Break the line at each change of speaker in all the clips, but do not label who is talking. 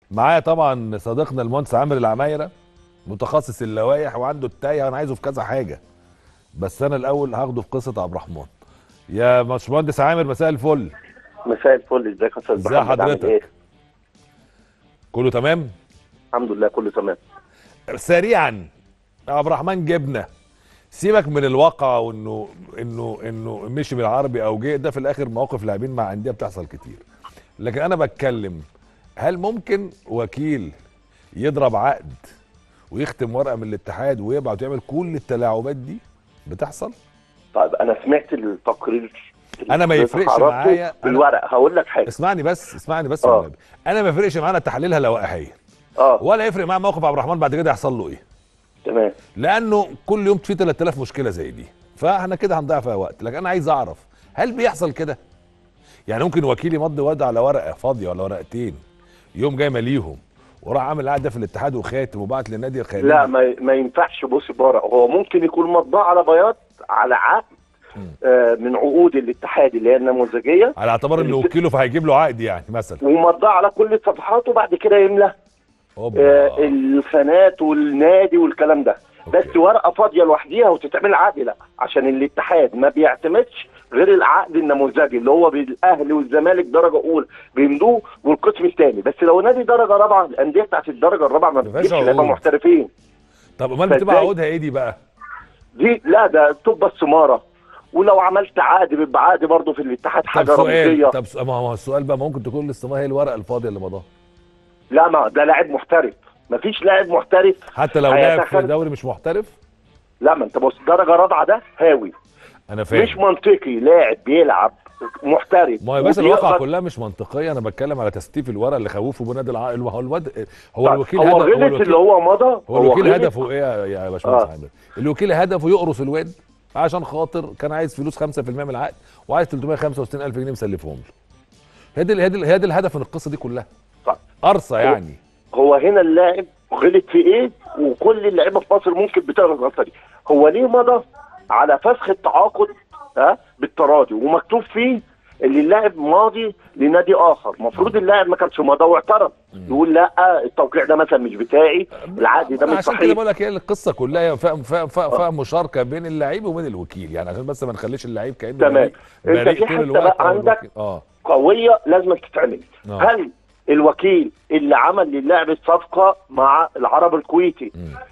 معايا طبعا صديقنا المهندس عامر العمايره متخصص اللوائح وعنده التايه انا عايزه في كذا حاجه بس انا الاول هاخده في قصه عبد الرحمن يا باشمهندس عامر مساء الفل
مساء الفل ازيك يا استاذ
ازي
محمد عامل
حضرتك؟
ايه؟
كله تمام
الحمد لله كله تمام
سريعا عبد الرحمن جبنه سيبك من الواقع وانه انه انه مشي بالعربي او جه ده في الاخر مواقف لاعبين مع انديه بتحصل كتير لكن انا بتكلم هل ممكن وكيل يضرب عقد ويختم ورقه من الاتحاد ويبعت ويعمل كل التلاعبات دي بتحصل
طيب انا سمعت التقرير
أنا ما
اللي
يفرقش
عرضته
معايا. أنا-
بالورق هقول لك حاجه
اسمعني بس اسمعني بس
آه.
والنبي. انا ما يفرقش معانا تحليلها لوائحيه
اه
ولا يفرق معايا موقف عبد الرحمن بعد كده يحصل له ايه
تمام
لانه كل يوم في 3000 مشكله زي دي فاحنا كده هنضيع فيها وقت لكن انا عايز اعرف هل بيحصل كده يعني ممكن وكيل يمضي وعد على ورقه فاضيه ولا ورقتين يوم جاي ماليهم وراح عامل قاعده في الاتحاد وخاتم وبعت للنادي الخارجي
لا ما, ما ينفعش بص بره هو ممكن يكون مطبع على بياض على عقد آه من عقود الاتحاد اللي هي النموذجيه
على اعتبار انه وكيله فهيجيب له عقد يعني مثلا
ومطبع على كل الصفحات وبعد كده يملى
اوبا
آه الخانات والنادي والكلام ده بس
أوكي.
ورقه فاضيه لوحديها وتتعمل عقد لا عشان الاتحاد ما بيعتمدش غير العقد النموذجي اللي هو بالاهلي والزمالك درجه اولى بيمضوه والقسم الثاني بس لو نادي درجه رابعه الانديه بتاعت الدرجه الرابعه ما
ما فيهاش
بتجيبش لعيبه
عقود.
محترفين
طب امال بتبقى
فإزاي؟
عقودها ايه دي بقى
دي لا ده تبقى السماره ولو عملت عقد بيبقى عقد برضه في الاتحاد
طب
حاجه
سؤال
رمزيه
طب سؤال- ما هو السؤال بقى ممكن تكون الاستماره هي الورقه الفاضيه اللي مضاها
لا ما ده لاعب محترف مفيش لاعب محترف
حتى لو لاعب في
هيتخل-
دوري مش محترف
لا ما انت بص درجه رابعه ده هاوي
انا فاهم
مش منطقي لاعب بيلعب محترف
ما هي بس
وبيقدر-
الواقع كلها مش منطقيه انا بتكلم على تستيف الورق اللي خوفه بنادي العقل هو الواد هو
طيب،
الوكيل
هو
هدف هو
غلط
الوكيل,
اللي هو مضى
هو الوكيل
غلط.
هدفه ايه يا- يا باشمهندس
آه.
عامر الوكيل هدفه يقرص الواد عشان خاطر كان عايز فلوس 5% من العقد وعايز 365000 جنيه مسلفهم له هي دي هي دي هي دي الهدف من القصه دي كلها
طيب،
قرصه يعني
هو هنا اللاعب غلط في ايه وكل اللعيبه في مصر ممكن بتغلط الغلطه دي هو ليه مضى على فسخ التعاقد ها بالتراضي ومكتوب فيه اللي اللاعب ماضي لنادي اخر المفروض اللاعب ما كانش مضى واعترض يقول لا التوقيع ده مثلا مش بتاعي العقد ده مش
عشان كده
صحيح
بقول لك هي القصه كلها هي فيها فيها فيها فيها مشاركه بين اللعيب وبين الوكيل يعني عشان بس ما نخليش اللعيب كانه
تمام.
بريء-
أنت
بريء
في
طول
حتة
الوقت
بقى
أو
عندك
الوكيل- اه
قويه لازم تتعمل
آه.
هل الوكيل اللي عمل للاعب الصفقه مع العرب الكويتي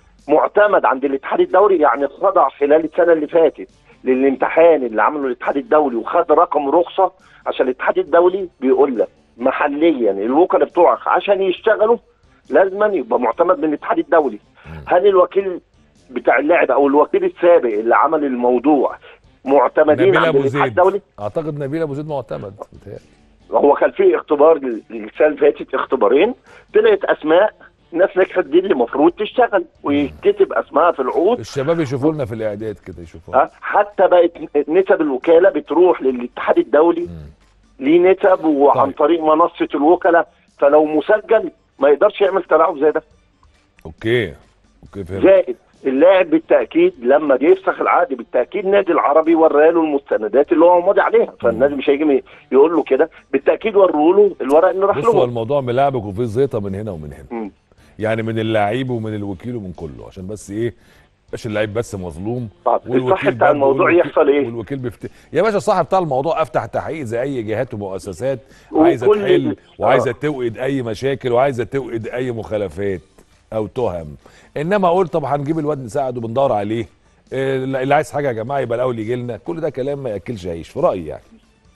معتمد عند الاتحاد الدولي يعني خضع خلال السنه اللي فاتت للامتحان اللي عمله الاتحاد الدولي وخد رقم رخصه عشان الاتحاد الدولي بيقول لك محليا الوكلاء بتوعك عشان يشتغلوا لازما يبقى معتمد من الاتحاد الدولي هل الوكيل بتاع اللاعب او الوكيل السابق اللي عمل الموضوع معتمدين
نبيل
عند
ابو
الاتحاد
زيد
الدولي
اعتقد نبيل ابو زيد معتمد متهيألي.
هو كان في اختبار السنه اللي فاتت اختبارين طلعت اسماء ناس نجحت دي اللي المفروض تشتغل ويتكتب اسمائها في العقود
الشباب يشوفوا لنا في الاعداد كده يشوفوها
ها حتى بقت نسب الوكاله بتروح للاتحاد الدولي ليه نسب وعن
طيب.
طريق منصه الوكلاء فلو مسجل ما يقدرش يعمل تلاعب زي ده
اوكي اوكي فهمت
زائد اللاعب بالتاكيد لما بيفسخ العقد بالتاكيد نادي العربي وراله المستندات اللي هو ماضي عليها فالنادي مش هيجي يقول له كده بالتاكيد وروا له الورق اللي راح
بص هو
له
الموضوع ملعبك وفيه زيطه من هنا ومن هنا
مم.
يعني من اللعيب ومن الوكيل ومن كله عشان بس ايه مش اللعيب بس مظلوم
طب الصح بتاع
برضه
الموضوع
والوكيل-
يحصل ايه؟
والوكيل بيفت... يا باشا الصح بتاع الموضوع افتح تحقيق زي اي جهات ومؤسسات عايزه
وكل-
تحل وعايزه
آه.
توقد اي مشاكل وعايزه توقد اي مخالفات او تهم انما اقول طب هنجيب الواد نساعده بندور عليه إيه، اللي عايز حاجه يا جماعه يبقى الاول يجي لنا كل ده كلام ما ياكلش عيش في رايي يعني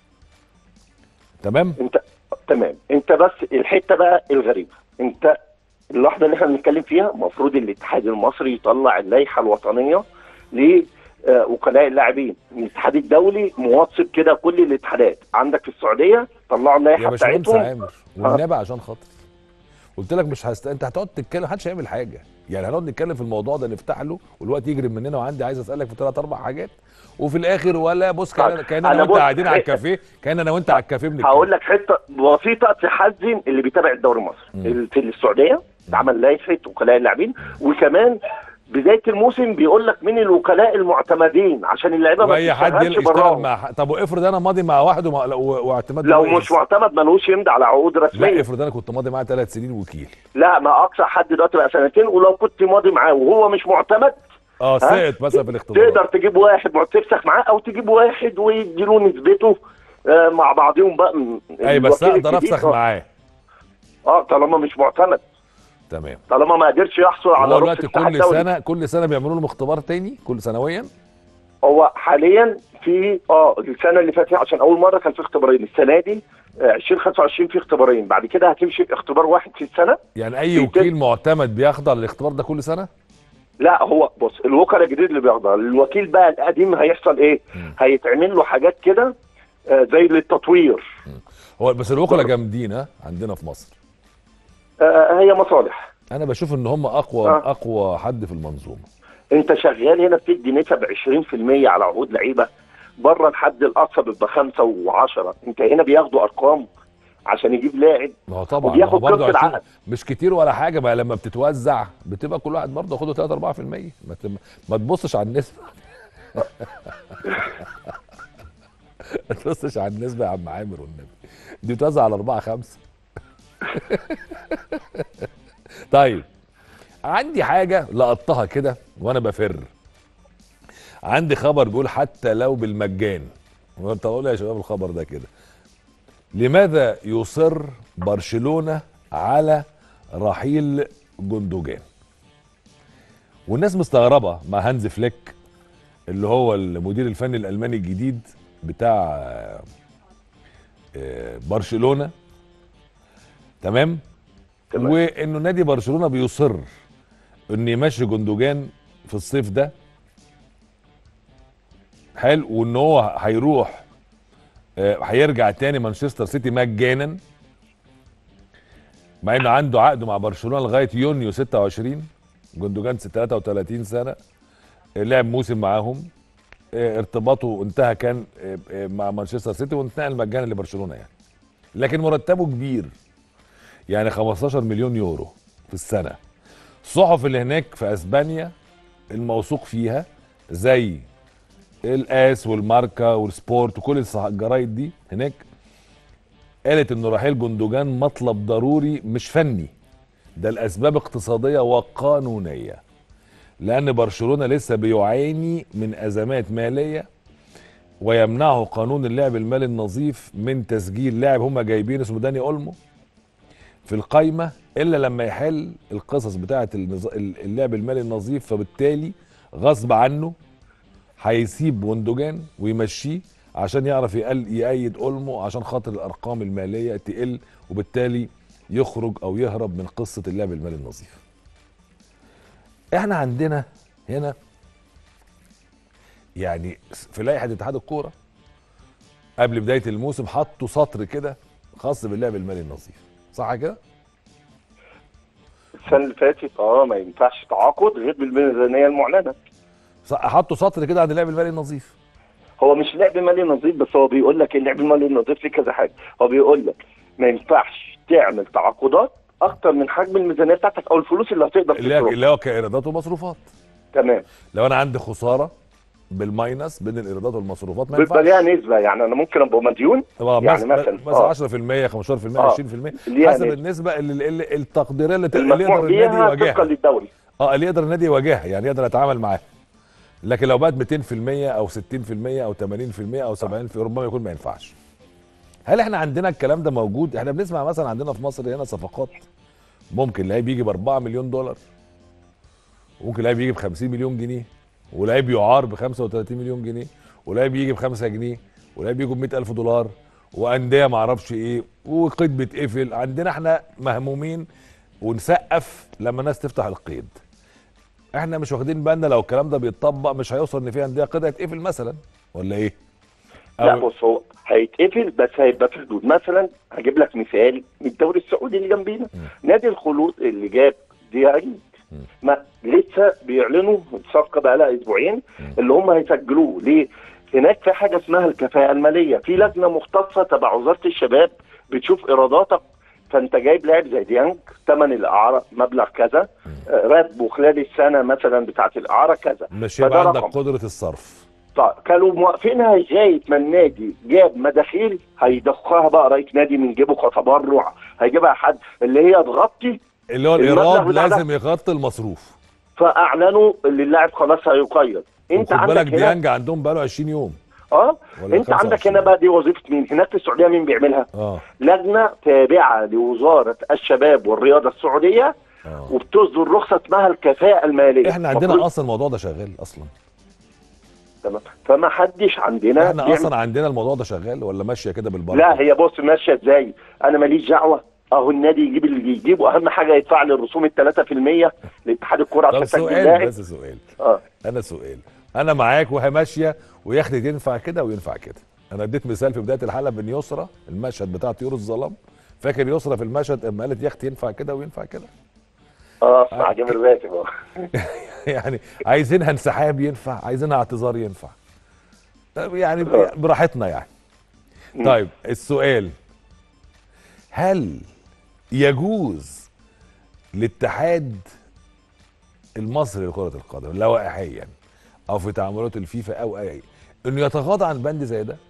تمام
انت تمام انت بس الحته بقى الغريبه انت اللحظه اللي احنا بنتكلم فيها المفروض الاتحاد المصري يطلع اللائحه الوطنيه لوكلاء اللاعبين الاتحاد الدولي موصف كده كل الاتحادات عندك في السعوديه طلعوا
يا
اللائحه
باشمهندس
بتاعتهم
عامر والنبي عشان خاطر قلت لك مش هست... انت هتقعد تتكلم محدش هيعمل حاجه يعني هنقعد نتكلم في الموضوع ده نفتح له والوقت يجري مننا وعندي عايز اسالك في ثلاث اربع حاجات وفي الاخر ولا بص كان
طيب،
كان
أنا
انا وانت
بص-
قاعدين على الكافيه كان انا وانت على الكافيه بنتكلم
هقول لك حته بسيطه تحزن اللي بيتابع الدوري المصري ال- في السعوديه اتعمل لائحه وكلاء اللاعبين وكمان بدايه الموسم بيقول لك مين الوكلاء المعتمدين عشان اللعيبه ما
واي حد
تشتغلش
يشتغل
براهم
مع ح- طب وافرض انا ماضي مع واحد وما... و- واعتماد
لو
كويس.
مش معتمد ملوش يمضي على عقود
لا
رسميه
افرض انا كنت ماضي معاه ثلاث سنين وكيل
لا ما اقصى حد دلوقتي بقى سنتين ولو كنت ماضي معاه وهو مش معتمد
اه
ها؟
سقط مثلا في الاختبارات
تقدر تجيب واحد مع- تفسخ معاه او تجيب واحد ويديله نسبته آه، مع بعضهم بقى م-
اي بس
الوكيل
اقدر
الجديد،
افسخ
آه.
معاه
اه طالما مش معتمد
تمام
طالما ما قدرش يحصل على
هو
رخصه
دلوقتي
اتحاد
كل
دولي.
سنه كل سنه بيعملوا لهم اختبار تاني كل سنويا
هو حاليا في اه السنه اللي فاتت عشان اول مره كان في اختبارين السنه دي آه، 2025 في اختبارين بعد كده هتمشي اختبار واحد في السنه
يعني اي
بيتم-
وكيل معتمد بيخضع للاختبار ده كل سنه
لا هو بص الوكلاء الجديد اللي بياخدها الوكيل بقى القديم هيحصل ايه هيتعمل له حاجات كده آه، زي للتطوير
هو بس الوكلاء جامدين ها عندنا في مصر
آه، هي مصالح
انا بشوف ان هم اقوى
آه.
اقوى حد في المنظومه
انت شغال هنا بتدي نسب 20% على عقود لعيبه بره الحد الاقصى بيبقى 5 و10 انت هنا بياخدوا ارقام عشان يجيب لاعب
ما هو طبعا ما
وبياخد
هو برضه
قسط
عشان
العقد.
مش كتير ولا حاجه بقى لما بتتوزع بتبقى كل واحد برضه ياخده 3 4% ما, ت- ما تبصش على النسبه ما تبصش على النسبه يا عم عامر والنبي دي بتوزع على 4 5 طيب عندي حاجه لقطتها كده وانا بفر عندي خبر بيقول حتى لو بالمجان وانت قول يا شباب الخبر ده كده لماذا يصر برشلونة على رحيل جندوجان والناس مستغربة مع هانز فليك اللي هو المدير الفني الألماني الجديد بتاع آه، آه، برشلونة تمام
تمام.
وانه نادي برشلونة بيصر انه يمشي جندوجان في الصيف ده حلو وان هو هيروح آه، هيرجع تاني مانشستر سيتي مجانا مع انه عنده عقد مع برشلونه لغايه يونيو 26 جندوجان 33 سنه آه، لعب موسم معاهم آه، ارتباطه انتهى كان آه، آه، مع مانشستر سيتي وانتقل مجانا لبرشلونه يعني لكن مرتبه كبير يعني 15 مليون يورو في السنه الصحف اللي هناك في اسبانيا الموثوق فيها زي الاس والماركا والسبورت وكل الصح- الجرايد دي هناك قالت ان رحيل جندوجان مطلب ضروري مش فني ده الاسباب اقتصاديه وقانونيه لان برشلونه لسه بيعاني من ازمات ماليه ويمنعه قانون اللعب المالي النظيف من تسجيل لاعب هم جايبين اسمه داني اولمو في القايمه الا لما يحل القصص بتاعه النظ- اللعب المالي النظيف فبالتالي غصب عنه هيسيب وندوجان ويمشيه عشان يعرف يقل يأيد اولمو عشان خاطر الارقام الماليه تقل وبالتالي يخرج او يهرب من قصه اللعب المالي النظيف. احنا عندنا هنا يعني في لائحه اتحاد الكوره قبل بدايه الموسم حطوا سطر كده خاص باللعب المالي النظيف صح كده؟
السنه اللي فاتت اه ما ينفعش تعاقد غير بالميزانيه المعلنه
صح حطوا سطر كده عن اللعب المالي النظيف
هو مش لعب مالي نظيف بس هو بيقول لك اللعب المالي النظيف فيه كذا حاجه هو بيقول لك ما ينفعش تعمل تعاقدات اكتر من حجم الميزانيه بتاعتك او الفلوس اللي هتقدر
اللي هي-
تصرفها
اللي هو كايرادات ومصروفات
تمام
لو انا عندي خساره بالماينس بين الايرادات والمصروفات ما
بيبقى
ينفعش
ليها نسبه يعني انا ممكن ابقى مديون
طبعا
يعني
مثلا
مثلا
مثلا
آه.
10% 15%
آه.
20%
ليها
حسب
نسبة.
النسبه اللي, اللي التقديريه اللي, ت- اللي
المسموح
يقدر النادي
بيها طبقا
يواجهها
للدوري
اه اللي يقدر النادي يواجهها يعني يقدر يتعامل معاها لكن لو بقت 200% او 60% او 80% او 70% ربما يكون ما ينفعش هل احنا عندنا الكلام ده موجود احنا بنسمع مثلا عندنا في مصر هنا صفقات ممكن لعيب يجي ب 4 مليون دولار ممكن لعيب يجي ب 50 مليون جنيه ولعيب يعار ب 35 مليون جنيه ولعيب يجي ب 5 جنيه ولعيب يجي ب 100000 دولار وانديه ما اعرفش ايه وقيد بيتقفل عندنا احنا مهمومين ونسقف لما الناس تفتح القيد احنا مش واخدين بالنا لو الكلام ده بيتطبق مش هيوصل ان في انديه قيد هيتقفل مثلا ولا ايه؟
لا
أو-
بص هو هيتقفل بس هيبقى في حدود مثلا هجيب لك مثال من الدوري السعودي اللي جنبينا نادي الخلود اللي جاب ديانج ما لسه بيعلنوا الصفقه بقى لها اسبوعين اللي هم هيسجلوه ليه؟ هناك في حاجه اسمها الكفاءه الماليه في لجنه مختصه تبع وزاره الشباب بتشوف ايراداتك فانت جايب لاعب زي ديانج ثمن الاعاره مبلغ كذا آه، راتبه خلال السنه مثلا بتاعه الاعاره كذا
مش
فده
هيبقى عندك
رقم.
قدره الصرف
طيب كانوا موقفينها لغايه ما النادي جاب مداخيل هيضخها بقى رئيس نادي من جيبه كتبرع هيجيبها حد اللي هي تغطي
اللي هو
المبلغ
الايراد
بتاع ده.
لازم يغطي المصروف
فاعلنوا اللي اللاعب خلاص هيقيد انت
خد بالك
عندك هنا
ديانج عندهم بقاله 20 يوم
اه
ولا
انت عندك
25.
هنا بقى دي وظيفه مين هناك في السعوديه مين بيعملها
اه
لجنه تابعه لوزاره الشباب والرياضه السعوديه
اه
وبتصدر رخصه اسمها الكفاءه الماليه
احنا عندنا
مفروض-
اصلا الموضوع ده شغال اصلا
تمام فما حدش عندنا
احنا
بيعمل-
اصلا عندنا الموضوع ده شغال ولا ماشيه كده بالبركه
لا هي بص ماشيه ازاي انا ماليش دعوه اهو النادي يجيب اللي يجيبه اهم حاجه يدفع لي الرسوم ال 3% لاتحاد الكوره
طب
عشان تسجل
سؤال
لاعب
بس سؤال
اه
انا سؤال انا معاك وهي ماشيه ويخلي ينفع كده وينفع كده انا اديت مثال في بدايه الحلقه بين يسرى المشهد بتاع طيور الظلام فاكر يسرى في المشهد اما قالت يخت ينفع كده وينفع كده
اه مع جابر راتب اه
يعني عايزينها انسحاب ينفع عايزينها اعتذار ينفع طب يعني
آه.
براحتنا يعني طيب السؤال هل يجوز الاتحاد المصري لكرة القدم لوائحيا او في تعاملات الفيفا او اي انه يتغاضى عن بند زي ده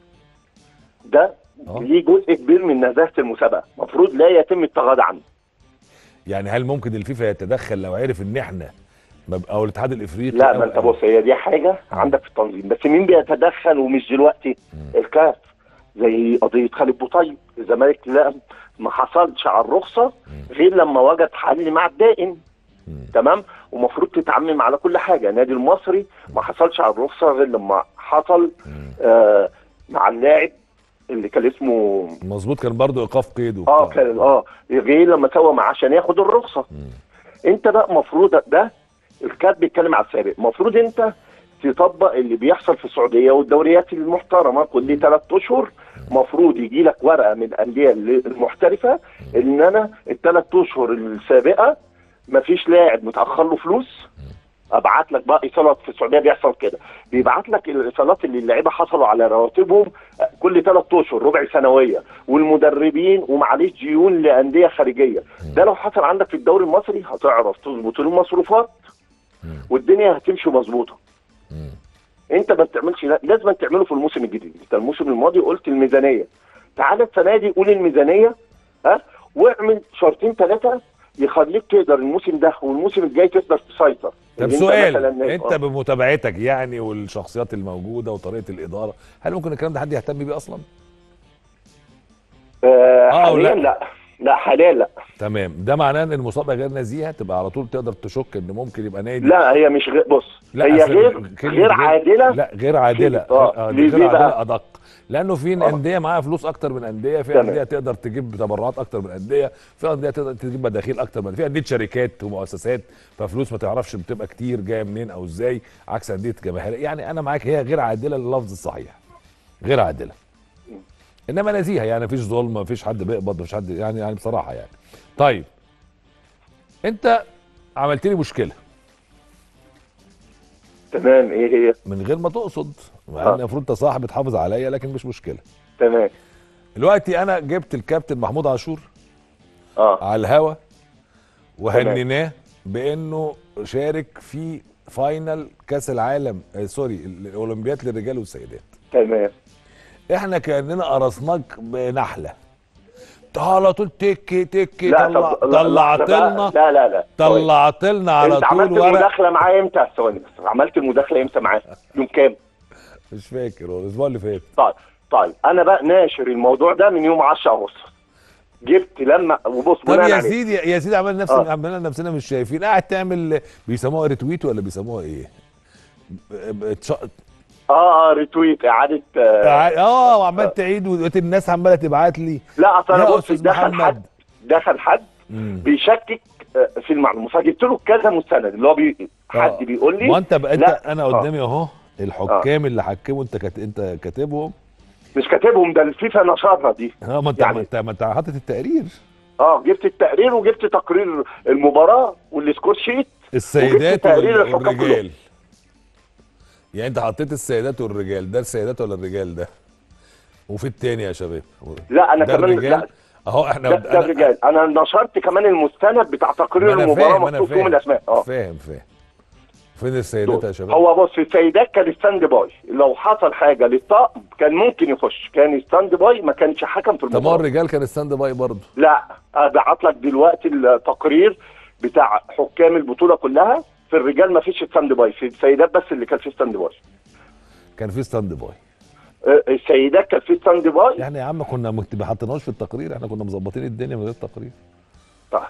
ده
آه.
ليه جزء كبير من نزاهه المسابقه المفروض لا يتم التغاضى عنه
يعني هل ممكن الفيفا يتدخل لو عرف ان احنا مب- او الاتحاد الافريقي
لا
أو
ما انت
أي-
بص هي دي حاجه عندك في التنظيم بس مين بيتدخل ومش دلوقتي الكاف زي قضيه خالد بوطيب الزمالك لا ما حصلش على الرخصه غير لما وجد حل مع الدائن تمام ومفروض تتعمم على كل حاجه النادي المصري ما حصلش على الرخصه غير لما حصل آه مع اللاعب اللي كان اسمه
مظبوط كان برضو ايقاف قيد
اه
وبتاع.
كان اه غير لما سوى معاه عشان ياخد الرخصه انت بقى المفروض ده الكات بيتكلم على السابق المفروض انت تطبق اللي بيحصل في السعوديه والدوريات المحترمه كل ثلاث اشهر المفروض يجي لك ورقه من الانديه المحترفه ان انا الثلاث اشهر السابقه مفيش لاعب متاخر له فلوس ابعت لك بقى ايصالات في السعوديه بيحصل كده بيبعت لك الايصالات اللي اللعيبه حصلوا على رواتبهم كل ثلاث اشهر ربع سنويه والمدربين ومعليش ديون لانديه خارجيه ده لو حصل عندك في الدوري المصري هتعرف تظبط له المصروفات والدنيا هتمشي مظبوطه انت ما بتعملش لا- لازم تعمله في الموسم الجديد انت الموسم الماضي قلت الميزانيه تعالى السنه دي قول الميزانيه ها واعمل شرطين ثلاثه يخليك تقدر الموسم ده والموسم الجاي تقدر تسيطر
طب
اللي انت
سؤال
مثلاً-
انت
آه.
بمتابعتك يعني والشخصيات الموجوده وطريقه الاداره هل ممكن الكلام ده حد يهتم بيه اصلا
آه
آه، أو
حاليا
لا؟
لا لا حاليا لا
تمام ده معناه ان المسابقه غير نزيهه تبقى على طول تقدر تشك ان ممكن يبقى نادي
لا هي مش غير بص هي
أصل
غير
كلمة
غير عادله
لا غير عادله
آه،
آه،
ليه-
غير
ليه
عادله
بقى؟
ادق لانه في
آه.
انديه معاها فلوس اكتر من انديه في
تمام.
انديه تقدر تجيب تبرعات اكتر من انديه في انديه تقدر تجيب مداخيل اكتر من في انديه شركات ومؤسسات ففلوس ما تعرفش بتبقى كتير جايه منين او ازاي عكس انديه جماهير يعني انا معاك هي غير عادله اللفظ الصحيح غير عادله انما نزيهه يعني مفيش ظلم مفيش حد بيقبض مفيش حد يعني يعني بصراحه يعني طيب انت عملت لي مشكله
تمام ايه هي
من غير ما تقصد مع
آه.
ان المفروض انت صاحب تحافظ عليا لكن مش مشكله
تمام
دلوقتي انا جبت الكابتن محمود عاشور
اه
على الهوا وهنيناه بانه شارك في فاينل كاس العالم آه سوري الاولمبياد للرجال والسيدات
تمام
احنا كاننا قرصناك بنحله على طول تك تك
لا
طلع
طب لا-
طلعت
لا بقى-
لنا
لا لا لا ثواني.
طلعت لنا على
انت عملت
طول ورق
المداخله معاه امتى ثواني بس عملت المداخله امتى معاه يوم كام
مش فاكر هو الاسبوع اللي فات
طيب طيب انا بقى ناشر الموضوع ده من يوم 10 اغسطس جبت لما وبص
طب
بناء
يا
عليه
سيدي يا سيدي عملنا نفس
آه.
عملنا نفسنا مش شايفين قاعد تعمل بيسموها ريتويت ولا بيسموها ايه؟ ب- بتش-
اه اه ريتويت اعاده آه
اه وعمال تعيد ودلوقتي الناس عماله تبعت لي
لا اصل انا
يا
بص
أستاذ
دخل
محمد.
حد دخل حد
مم.
بيشكك آه، في المعلومه فجبت له كذا مستند اللي هو بي حد
آه.
بيقول لي
ما انت بقى انت
لا.
انا
آه.
قدامي اهو الحكام اللي حكموا انت كات... انت كاتبهم
مش كاتبهم ده الفيفا نشرها دي
اه ما انت
يعني-
ما انت ما انت حاطط التقرير
اه جبت التقرير وجبت تقرير المباراه والسكور شيت
السيدات
تقرير
وال-
الحكام
والرجال يعني انت حطيت السيدات والرجال ده السيدات ولا الرجال ده وفي التاني يا شباب
لا انا
ده
كمان
الرجال
لا
اهو احنا
ده, ده الرجال انا نشرت كمان المستند بتاع
ما
تقرير
انا
المباراه
فاهم انا
مكتوب فيهم
فاهم
الاسماء اه
فاهم فاهم فين السيدات يا شباب
هو بص السيدات كان ستاند باي لو حصل حاجه للطقم كان ممكن يخش كان ستاند باي ما كانش حكم في
طب ما هو
المباراه
الرجال كان ستاند باي برضه
لا ابعت لك دلوقتي التقرير بتاع حكام البطوله كلها في الرجال ما فيش ستاند باي في السيدات بس اللي كان في ستاند باي
كان في ستاند باي
آه، السيدات كان في ستاند باي
يعني يا عم كنا مكت- ما حطيناش في التقرير احنا كنا مظبطين الدنيا من غير تقرير
طيب.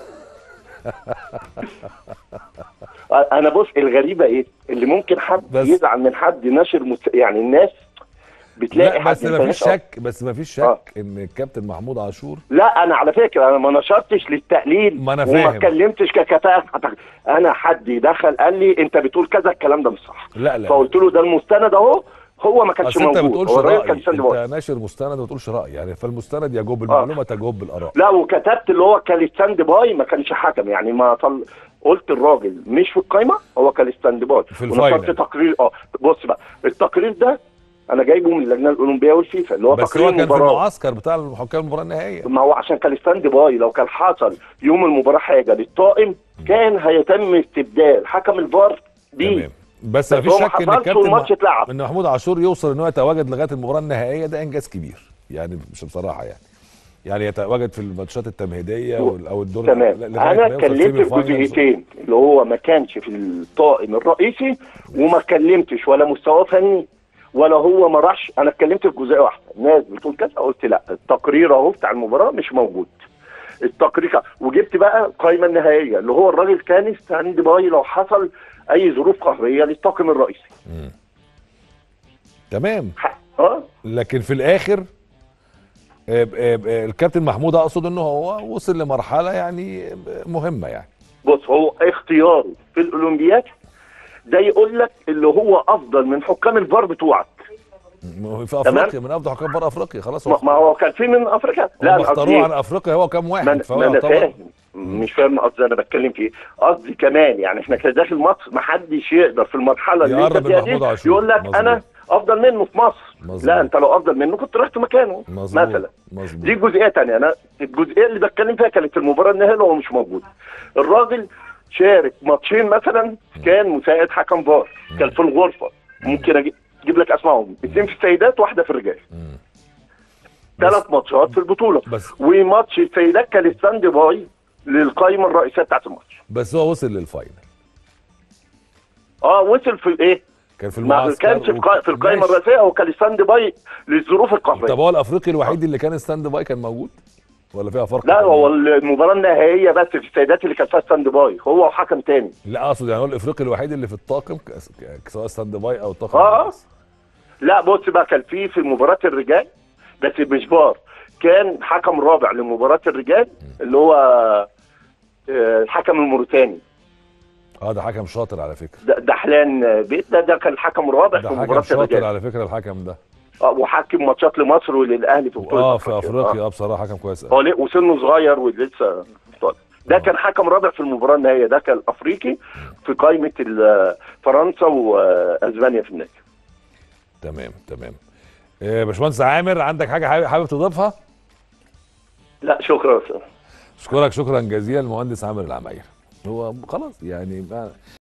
انا بص الغريبه ايه اللي ممكن حد
بس-
يزعل من حد ناشر مس... يعني الناس بتلاقي
لا
حد
بس ما فيش
ينتهش-
شك بس ما فيش
آه.
شك ان الكابتن محمود عاشور
لا انا على فكره انا ما نشرتش للتقليل
ما أنا
وما
فاهم.
اتكلمتش ككفاءه انا حد دخل قال لي انت بتقول كذا الكلام ده مش صح
لا لا
فقلت له ده المستند اهو هو ما كانش
اصل انت ما
موجود
بتقولش
هو الراجل
راي
كان ستاند باي
انت ناشر مستند ما بتقولش راي يعني فالمستند يجوب المعلومه تجوب الاراء
لا وكتبت اللي هو كان ستاند باي ما كانش حكم يعني ما طل... قلت الراجل مش في القايمه هو كان ستاند باي
في الفاينل.
ونشرت تقرير اه بص بقى التقرير ده انا جايبه من اللجنه الاولمبيه والفيفا اللي هو
بس
تقرير
هو كان في
المباراه
المعسكر بتاع حكام المباراه النهائيه
ما هو عشان كان ستاند باي لو كان حصل يوم المباراه حاجه للطاقم كان هيتم استبدال حكم الفار بيه
تمام بس ما
بس
فيش
هو ما
شك ان
حصلش
الكابتن
والماتش اتلعب.
ان محمود عاشور يوصل ان هو يتواجد لغايه المباراه النهائيه ده انجاز كبير يعني مش بصراحه يعني يعني يتواجد في الماتشات التمهيديه وال- او الدور
تمام
لغاية ما
انا
يوصل
اتكلمت
سيمي
في
فاينلز.
جزئيتين اللي هو ما كانش في الطاقم الرئيسي وما اتكلمتش ولا مستواه فني ولا هو ما راحش انا اتكلمت في جزئيه واحده الناس بتقول كذا قلت لا التقرير اهو بتاع المباراه مش موجود التقرير كان- وجبت بقى القائمه النهائيه اللي هو الراجل كان ستاند باي لو حصل اي ظروف قهريه للطاقم الرئيسي
تمام
ح- اه
لكن في الاخر آه، آه، آه، الكابتن محمود اقصد انه هو وصل لمرحله يعني مهمه يعني
بص هو اختياره في الاولمبياد ده يقول لك اللي هو افضل من حكام الفار بتوعك
م- في
تمام.
افريقيا من افضل حكام بره افريقيا خلاص
ما
هو
ما هو كان في من افريقيا
لا
أنا
اختاروه
قصدي-
عن افريقيا هو كام
ما
واحد
أنا-
فهو
ما انا
يعتبر
فاهم مش فاهم قصدي انا بتكلم في ايه قصدي كمان يعني احنا كده داخل مصر ما حدش يقدر في المرحله اللي انت
يقرب
فيها
من محمود
دي
عاشور.
يقول لك
مظبوط.
انا افضل منه في مصر
مظبوط.
لا انت لو افضل منه كنت رحت مكانه
مظبوط
مثلا
مظبوط
دي جزئيه تانية انا الجزئيه اللي بتكلم فيها كانت في المباراه النهائيه اللي هو مش موجود الراجل شارك ماتشين مثلا كان مساعد حكم فار كان في الغرفه ممكن أجي- اجيب لك اسمائهم اثنين في السيدات واحده في الرجال
مم.
ثلاث ماتشات في البطوله
بس
وماتش السيدات كان ستاند باي للقائمه الرئيسيه بتاعت الماتش
بس هو وصل للفاينل
اه وصل في الايه
كان في
ما
المعسكر
كانش في, قا- في القائمه
ماشي.
الرئيسيه هو كان ستاند باي للظروف
طب
القهريه
هو الافريقي الوحيد اللي كان ستاند باي كان موجود ولا فيها فرق
لا هو المباراه النهائيه بس في السيدات اللي كان فيها ستاند باي هو وحكم تاني
لا اقصد يعني هو الافريقي الوحيد اللي في الطاقم ك- ك- سواء ستاند باي او الطاقم
آه.
الرئيسي.
لا بص بقى كان في في مباراه الرجال بس مش فار كان حكم رابع لمباراه الرجال اللي هو آه، الحكم الموريتاني
اه ده حكم شاطر على فكره
ده- دحلان بيت ده ده كان الحكم الرابع
ده
في
حكم
مباراه
شاطر
الرجال
على فكره الحكم ده
آه، وحكم ماتشات لمصر وللاهلي في بطوله
اه في افريقيا اه بصراحه حكم كويس
هو
قوي
ليه- وسنه صغير ولسه طالع ده
آه.
كان حكم رابع في المباراه النهائيه ده كان افريقي في قائمه ال- فرنسا واسبانيا في النهائي
تمام تمام آه، باشمهندس عامر عندك حاجه حابب- حابب تضيفها
لا شكرا يا أستاذ.
اشكرك شكرا جزيلا المهندس عامر العماير هو خلاص يعني ما